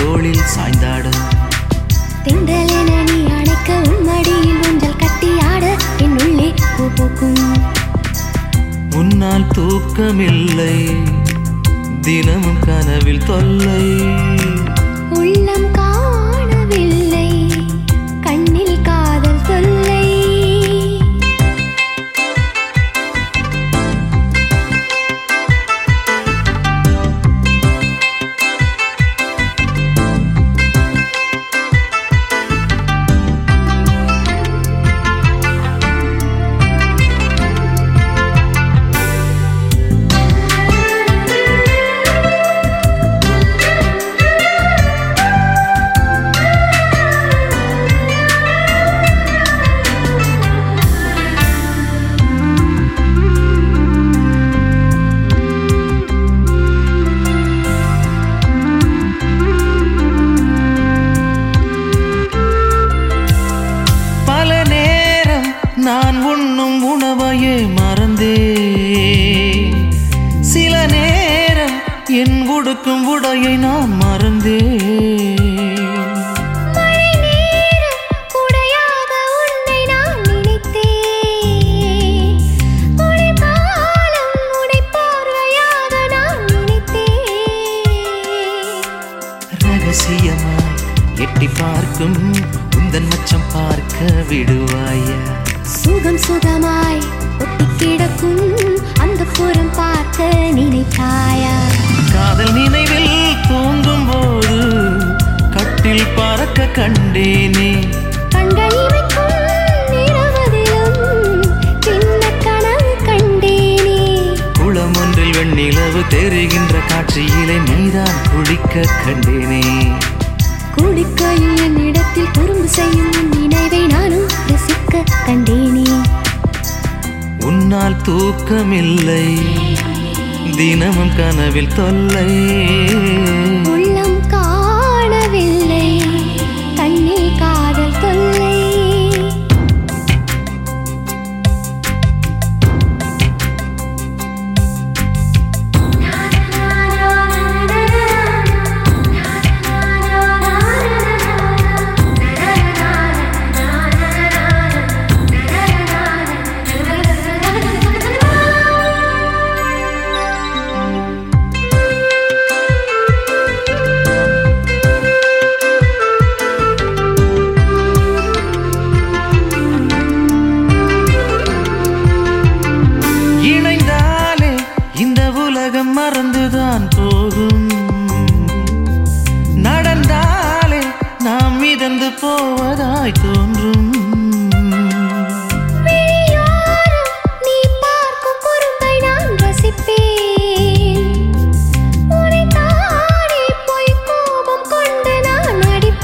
தோளில் சாய்ந்தாட தென்றலென நீ அணைக்க உன் மடியில் ஊஞ்சல் கட்டி ஆட என் உள்ளே பூ பூக்கும் உன்னால் தூக்கமில்லை தினமும் கனவில் தொல்லை உள்ளம் காணவில்லை கண்ணில் காதல் தொல்லை பல நேரம் நான் உண்ணும் உணவையே மறந்தே சில நேரம் என் உடுக்கும் உடையை நான் மறந்தே மழை நேரம் குடையாக உன்னை நான் நினைத்தேன் மழை காலம் உடை பார்வையாக நான் நினைத்தேன் ரகசியமாய் எட்டி பார்க்கும் உந்தன் மச்சம் பார்க்க விடுவாயா சுகம் சுகமாய் ஒட்டி கிடக்கும் அந்த புறம் பார்க்க நினைத்தாயா காதல் நினைவில் தூங்கும் போது கட்டில் பறக்க கண்டேனே கண்கள் இமைக்கும் இரவதிலும் சின்ன கனவு கண்டேனே குளம் ஒன்றில் வெண்ணிலவு தெரிகின்ற காட்சியிலே நீதான் குளிக்க கண்டேனே குளிக்கையில் என்னிடத்தில் குறும்பு செய்யும் உன் நினைவை நானும் ரசிக்க கண்டேனே உன்னால் தூக்கமில்லை தினமும் கனவில் தொல்லை உள்ளம் காணவில்லை கண்ணில் காதல் தொல்லை இணைந்தாலே இந்த உலகம் மறந்துதான் போகும் நடந்தாலே நாம் மிதந்து போவதாய் தோன்றும் விழியோரம் நீ பார்க்கும் குறும்பை நான் ரசிப்பேன் உன்னை தானே போய் கோபம் கொண்டு நான்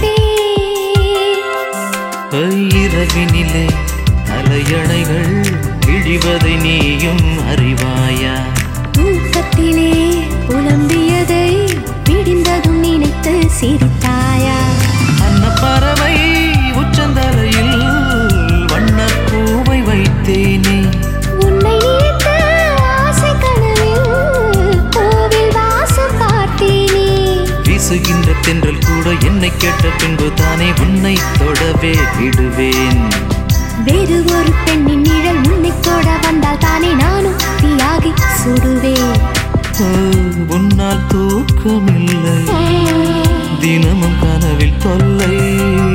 அடிப்பேன் இரவினிலே தலையணைகள் இழிவதை நீயும் அறிவாயா தூக்கத்திலே புலம்பியதை விடிந்ததும் நினைத்து சிரித்தாயா அன்னப்பறவை உச்சந்தலையில் வண்ணப்பூவை வைத்தேனே உன்னை நினைத்து ஆசை கனவில் கோவில் வாசம் பார்த்தேனே வீசுகின்ற தென்றல் கூட என்னை கேட்ட பின்பு தானே உன்னை தொடவே விடுவேன் வேறு ஒரு பெண்ணின் நிழல் உன்னை தொட வந்தால் தானே நானும் தீயாகி சுடுவேன் ஓ, உன்னால் தூக்கமில்லை தினமும் கனவில் தொல்லை